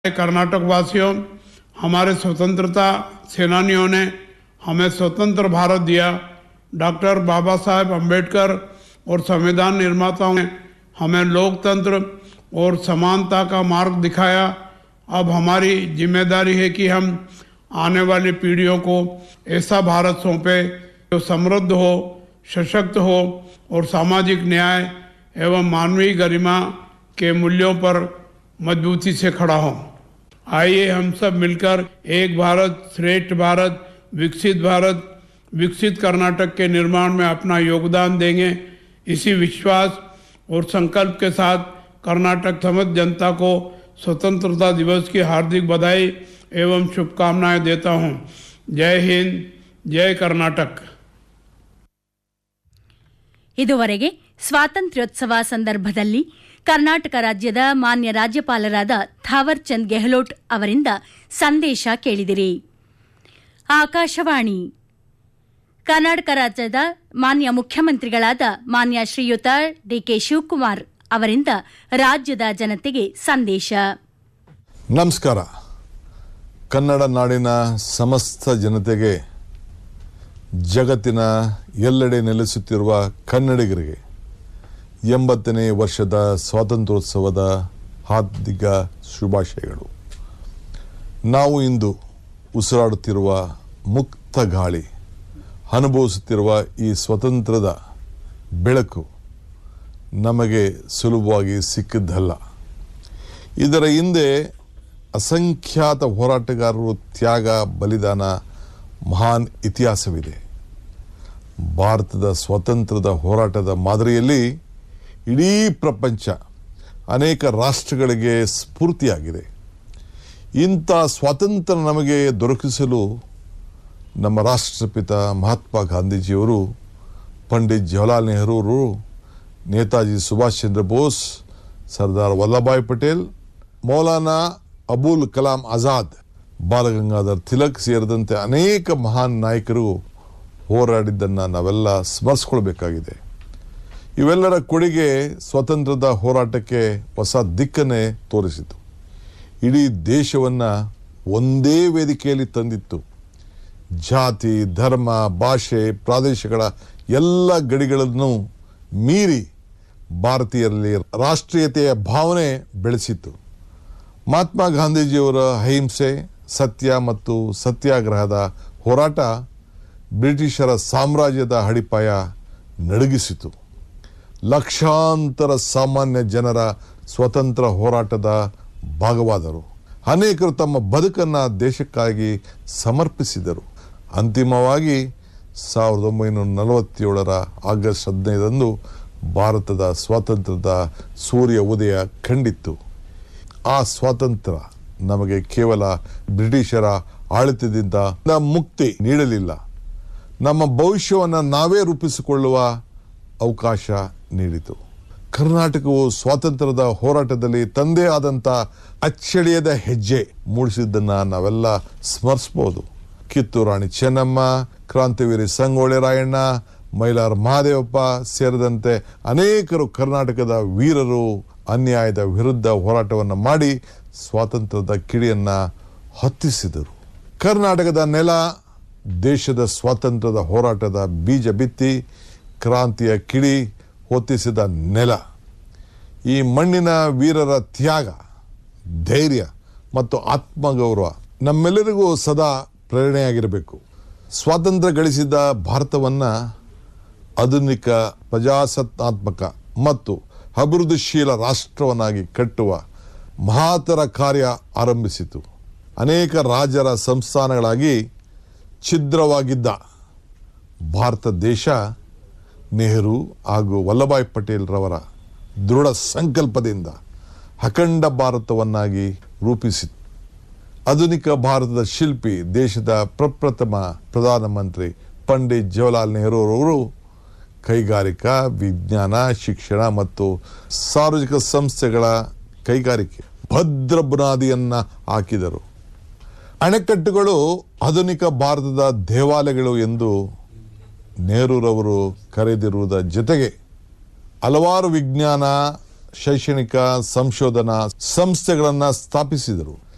कर्नाटक वासियों हमारे स्वतंत्रता सेनानियों ने हमें स्वतंत्र भारत दिया डॉक्टर बाबा साहेब अम्बेडकर और संविधान निर्माताओं ने हमें लोकतंत्र और समानता का मार्ग दिखाया अब हमारी जिम्मेदारी है कि हम आने वाली पीढ़ियों को ऐसा भारत सौंपे जो समृद्ध हो सशक्त हो और सामाजिक न्याय एवं मानवीय गरिमा के मूल्यों पर मजबूती से खड़ा हो आइए हम सब मिलकर एक भारत श्रेष्ठ भारत विकसित भारत विकसित कर्नाटक के निर्माण में अपना योगदान देंगे इसी विश्वास और संकल्प के साथ कर्नाटक समस्त जनता को स्वतंत्रता दिवस की हार्दिक बधाई एवं शुभकामनाएं देता हूं जय हिंद जय कर्नाटक ಇದುವರೆಗೆ ಸ್ವಾತಂತ್ರ್ಯೋತ್ಸವ ಸಂದರ್ಭದಲ್ಲಿ ಕರ್ನಾಟಕ ರಾಜ್ಯದ ಮಾನ್ಯ ರಾಜ್ಯಪಾಲರಾದ ಥಾವರ್ ಚಂದ್ ಗೆಹ್ಲೋಟ್ ಅವರಿಂದ ಸಂದೇಶ ಕೇಳಿದಿರಿ ಆಕಾಶವಾಣಿ ಕರ್ನಾಟಕ ರಾಜ್ಯದ ಮಾನ್ಯ ಮುಖ್ಯಮಂತ್ರಿಗಳಾದ ಮಾನ್ಯ ಶ್ರೀಯುತ ಡಿಕೆ ಶಿವಕುಮಾರ್ ಅವರಿಂದ ರಾಜ್ಯದ ಜನತೆಗೆ ಸಂದೇಶ ನಮಸ್ಕಾರ ಕನ್ನಡ ನಾಡಿನ ಸಮಸ್ತ ಜನತೆಗೆ ಜಗತ್ತಿನ ಎಲ್ಲೆಡೆ ನೆಲೆಸುತ್ತಿರುವ ಕನ್ನಡಿಗರಿಗೆ ಎಂಬತ್ತನೇ ವರ್ಷದ ಸ್ವಾತಂತ್ರ್ಯೋತ್ಸವದ ಹಾರ್ದಿಕ ಶುಭಾಶಯಗಳು ನಾವು ಇಂದು ಉಸಿರಾಡುತ್ತಿರುವ ಮುಕ್ತ ಗಾಳಿ ಅನುಭವಿಸುತ್ತಿರುವ ಈ ಸ್ವತಂತ್ರದ ಬೆಳಕು ನಮಗೆ ಸುಲಭವಾಗಿ ಸಿಕ್ಕಿದ್ದಲ್ಲ ಇದರ ಹಿಂದೆ ಅಸಂಖ್ಯಾತ ಹೋರಾಟಗಾರರು ತ್ಯಾಗ ಬಲಿದಾನ ಮಹಾನ್ ಇತಿಹಾಸವಿದೆ ಭಾರತದ ಸ್ವಾತಂತ್ರ್ಯದ ಹೋರಾಟದ ಮಾದರಿಯಲ್ಲಿ ಇಡೀ ಪ್ರಪಂಚ ಅನೇಕ ರಾಷ್ಟ್ರಗಳಿಗೆ ಸ್ಫೂರ್ತಿಯಾಗಿದೆ ಇಂಥ ಸ್ವಾತಂತ್ರ್ಯ ನಮಗೆ ದೊರಕಿಸಲು ನಮ್ಮ ರಾಷ್ಟ್ರಪಿತ ಮಹಾತ್ಮ ಗಾಂಧೀಜಿಯವರು ಪಂಡಿತ್ ಜವಾಹರ್ಲಾಲ್ ನೆಹರೂರು ನೇತಾಜಿ ಸುಭಾಷ್ ಚಂದ್ರ ಬೋಸ್ ಸರ್ದಾರ್ ವಲ್ಲಭಾಯ್ ಪಟೇಲ್ ಮೌಲಾನಾ ಅಬುಲ್ ಕಲಾಂ ಆಜಾದ್ ಬಾಲಗಂಗಾಧರ್ ತಿಲಕ್ ಸೇರಿದಂತೆ ಅನೇಕ ಮಹಾನ್ ನಾಯಕರು ಹೋರಾಡಿದ್ದನ್ನು ನಾವೆಲ್ಲ ಸ್ಮರಿಸ್ಕೊಳ್ಬೇಕಾಗಿದೆ ಇವೆಲ್ಲರ ಕೊಡುಗೆ ಸ್ವಾತಂತ್ರ್ಯದ ಹೋರಾಟಕ್ಕೆ ಹೊಸ ದಿಕ್ಕನ್ನೇ ತೋರಿಸಿತು ಇಡೀ ದೇಶವನ್ನು ಒಂದೇ ವೇದಿಕೆಯಲ್ಲಿ ತಂದಿತ್ತು ಜಾತಿ ಧರ್ಮ ಭಾಷೆ ಪ್ರಾದೇಶಗಳ ಎಲ್ಲ ಗಡಿಗಳನ್ನು ಮೀರಿ ಭಾರತೀಯರಲ್ಲಿ ರಾಷ್ಟ್ರೀಯತೆಯ ಭಾವನೆ ಬೆಳೆಸಿತು ಮಹಾತ್ಮ ಗಾಂಧೀಜಿಯವರ ಅಹಿಂಸೆ ಸತ್ಯ ಮತ್ತು ಸತ್ಯಾಗ್ರಹದ ಹೋರಾಟ ಬ್ರಿಟಿಷರ ಸಾಮ್ರಾಜ್ಯದ ಅಡಿಪಾಯ ನಡುಗಿಸಿತು ಲಕ್ಷಾಂತರ ಸಾಮಾನ್ಯ ಜನರ ಸ್ವತಂತ್ರ ಹೋರಾಟದ ಭಾಗವಾದರು ಅನೇಕರು ತಮ್ಮ ಬದುಕನ್ನು ದೇಶಕ್ಕಾಗಿ ಸಮರ್ಪಿಸಿದರು ಅಂತಿಮವಾಗಿ ಸಾವಿರದ ಒಂಬೈನೂರ ನಲವತ್ತೇಳರ ಆಗಸ್ಟ್ ಹದಿನೈದಂದು ಭಾರತದ ಸ್ವಾತಂತ್ರ್ಯದ ಸೂರ್ಯ ಉದಯ ಕಂಡಿತ್ತು ಆ ಸ್ವಾತಂತ್ರ್ಯ ನಮಗೆ ಕೇವಲ ಬ್ರಿಟಿಷರ ಆಡಳಿತದಿಂದ ಮುಕ್ತಿ ನೀಡಲಿಲ್ಲ ನಮ್ಮ ಭವಿಷ್ಯವನ್ನು ನಾವೇ ರೂಪಿಸಿಕೊಳ್ಳುವ ಅವಕಾಶ ನೀಡಿತು ಕರ್ನಾಟಕವು ಸ್ವಾತಂತ್ರ್ಯದ ಹೋರಾಟದಲ್ಲಿ ತಂದೆ ಆದಂಥ ಅಚ್ಚಳಿಯದ ಹೆಜ್ಜೆ ಮೂಡಿಸಿದ್ದನ್ನು ನಾವೆಲ್ಲ ಸ್ಮರಿಸಬಹುದು ಕಿತ್ತೂರು ರಾಣಿ ಚೆನ್ನಮ್ಮ ಕ್ರಾಂತಿವೀರಿ ಸಂಗೊಳ್ಳಿ ರಾಯಣ್ಣ ಮೈಲಾರ ಮಹಾದೇವಪ್ಪ ಸೇರಿದಂತೆ ಅನೇಕರು ಕರ್ನಾಟಕದ ವೀರರು ಅನ್ಯಾಯದ ವಿರುದ್ಧ ಹೋರಾಟವನ್ನು ಮಾಡಿ ಸ್ವಾತಂತ್ರ್ಯದ ಕಿಡಿಯನ್ನು ಹತ್ತಿಸಿದರು ಕರ್ನಾಟಕದ ನೆಲ ದೇಶದ ಸ್ವಾತಂತ್ರ್ಯದ ಹೋರಾಟದ ಬೀಜ ಬಿತ್ತಿ ಕ್ರಾಂತಿಯ ಕಿಡಿ ಹೊತ್ತಿಸಿದ ನೆಲ ಈ ಮಣ್ಣಿನ ವೀರರ ತ್ಯಾಗ ಧೈರ್ಯ ಮತ್ತು ಆತ್ಮಗೌರವ ನಮ್ಮೆಲ್ಲರಿಗೂ ಸದಾ ಪ್ರೇರಣೆಯಾಗಿರಬೇಕು ಸ್ವಾತಂತ್ರ್ಯ ಗಳಿಸಿದ ಭಾರತವನ್ನು ಆಧುನಿಕ ಪ್ರಜಾಸತ್ತಾತ್ಮಕ ಮತ್ತು ಅಭಿವೃದ್ಧಿಶೀಲ ರಾಷ್ಟ್ರವನ್ನಾಗಿ ಕಟ್ಟುವ ಮಹಾತರ ಕಾರ್ಯ ಆರಂಭಿಸಿತು ಅನೇಕ ರಾಜರ ಸಂಸ್ಥಾನಗಳಾಗಿ ಛಿದ್ರವಾಗಿದ್ದ ಭಾರತ ದೇಶ ನೆಹರು ಹಾಗೂ ವಲ್ಲಭಾಯ್ ಪಟೇಲ್ ರವರ ದೃಢ ಸಂಕಲ್ಪದಿಂದ ಅಖಂಡ ಭಾರತವನ್ನಾಗಿ ರೂಪಿಸಿತು ಆಧುನಿಕ ಭಾರತದ ಶಿಲ್ಪಿ ದೇಶದ ಪ್ರಪ್ರಥಮ ಪ್ರಧಾನಮಂತ್ರಿ ಪಂಡಿತ್ ಜವಾಹರ್ಲಾಲ್ ನೆಹರೂರವರು ಕೈಗಾರಿಕಾ ವಿಜ್ಞಾನ ಶಿಕ್ಷಣ ಮತ್ತು ಸಾರ್ವಜನಿಕ ಸಂಸ್ಥೆಗಳ ಕೈಗಾರಿಕೆ ಭದ್ರ ಬುನಾದಿಯನ್ನ ಹಾಕಿದರು ಅಣೆಕಟ್ಟುಗಳು ಆಧುನಿಕ ಭಾರತದ ದೇವಾಲಯಗಳು ಎಂದು ನೆಹರೂರವರು ಕರೆದಿರುವುದರ ಜೊತೆಗೆ ಹಲವಾರು ವಿಜ್ಞಾನ ಶೈಕ್ಷಣಿಕ ಸಂಶೋಧನಾ ಸಂಸ್ಥೆಗಳನ್ನು ಸ್ಥಾಪಿಸಿದರು